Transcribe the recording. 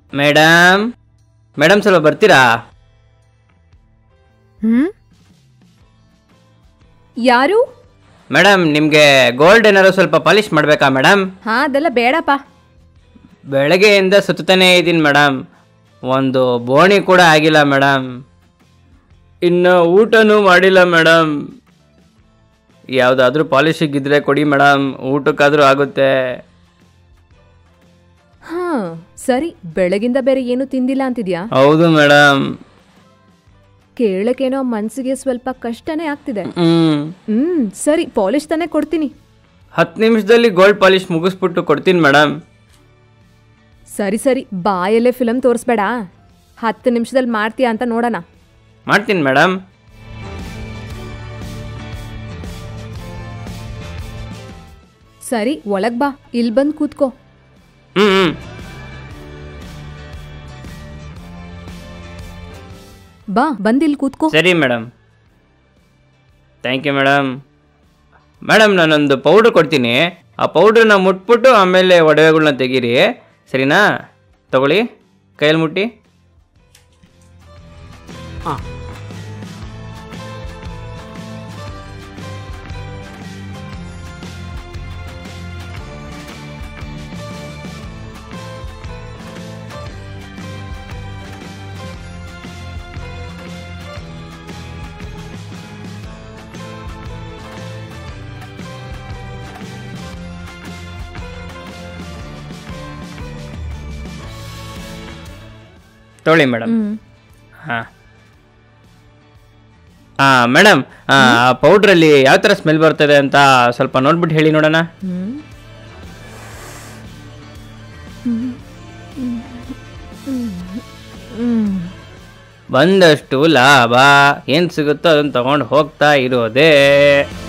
madam madam ಸ್ವಲ್ಪ ಬರ್ತೀರಾ ಹ್ಮ್ ಯಾರು ಮೇಡಮ್ ನಿಮಗೆ ಗೋಲ್ಡ್ ಏನಾದ್ರು ಸ್ವಲ್ಪ ಪಾಲಿಷ್ ಮಾಡಬೇಕಾ ಮೇಡಮ್ ಹಾ ಅದೆಲ್ಲ ಬೇಡಪ್ಪ ಬೆಳಗ್ಗೆಯಿಂದ ಸುತ್ತಾನೇ ಇದ್ದೀನಿ ಮೇಡಮ್ ಒಂದು ಬೋಣಿ ಕೂಡ ಆಗಿಲ್ಲ ಮೇಡಮ್ ಇನ್ನು ಊಟನೂ ಮಾಡಿಲ್ಲ ಮೇಡಮ್ ಯಾವುದಾದ್ರೂ ಪಾಲಿಶಿಗಿದ್ರೆ ಕೊಡಿ ಮೇಡಮ್ ಊಟಕ್ಕಾದರೂ ಆಗುತ್ತೆ ಹಾ ಸರಿ ಬೆಳಗಿಂದ ಬೇರೆ ಏನು ತಿಂದಿಲ್ಲ ಅಂತಿದ್ಯಾ ಹೌದು ಮೇಡಮ್ ಕೇಳಕ್ಕೇನೋ ಮನ್ಸಿಗೆ ಸ್ವಲ್ಪ ಕಷ್ಟನೇ ಆಗ್ತಿದೆ ಹ್ಞೂ ಹ್ಮ್ ಸರಿ ಪಾಲಿಶ್ ತಾನೇ ಕೊಡ್ತೀನಿ ಹತ್ತು ನಿಮಿಷದಲ್ಲಿ ಗೋಲ್ಡ್ ಪಾಲಿಶ್ ಮುಗಿಸ್ಬಿಟ್ಟು ಕೊಡ್ತೀನಿ ಮೇಡಮ್ ಸರಿ ಸರಿ ಬಾಯಲ್ಲೇ ಫಿಲಮ್ ತೋರಿಸ್ಬೇಡ ಹತ್ತು ನಿಮಿಷದಲ್ಲಿ ಮಾಡ್ತೀಯಾ ಅಂತ ನೋಡೋಣ ಮಾಡ್ತೀನಿ ಮೇಡಮ್ ಸರಿ ಒಳಗ್ ಬಾ ಇಲ್ಲಿ ಬಂದು ಕೂತ್ಕೋ ಹ್ಞೂ ಹ್ಞೂ ಬಾ ಬಂದ್ ಇಲ್ಲಿ ಕೂತ್ಕೋ ಸರಿ madam thank you madam madam ನಾನೊಂದು ಪೌಡ್ರ್ ಕೊಡ್ತೀನಿ ಆ ಪೌಡ್ರನ್ನ ಮುಟ್ಬಿಟ್ಟು ಆಮೇಲೆ ಒಡವೆಗಳ್ನ ತೆಗೀರಿ ಸರಿನಾ ತಗೊಳ್ಳಿ ಕೈಯಲ್ಲಿ ಮುಟ್ಟಿ ಹಾಂ ತಗೊಳ್ಳಿ ಮೇಡಮ್ ಹ್ಮ್ ಹಾಂ ಹಾಂ ಮೇಡಮ್ ಆ ಪೌಡ್ರಲ್ಲಿ ಯಾವ ಥರ ಸ್ಮೆಲ್ ಬರ್ತದೆ ಅಂತ ಸ್ವಲ್ಪ ನೋಡ್ಬಿಟ್ಟು ಹೇಳಿ ನೋಡೋಣ ಹ್ಮ್ ಬಂದಷ್ಟು ಲಾಭ ಏನು ಸಿಗುತ್ತೋ ಅದನ್ನು ತಗೊಂಡು ಹೋಗ್ತಾ ಇರೋದೇ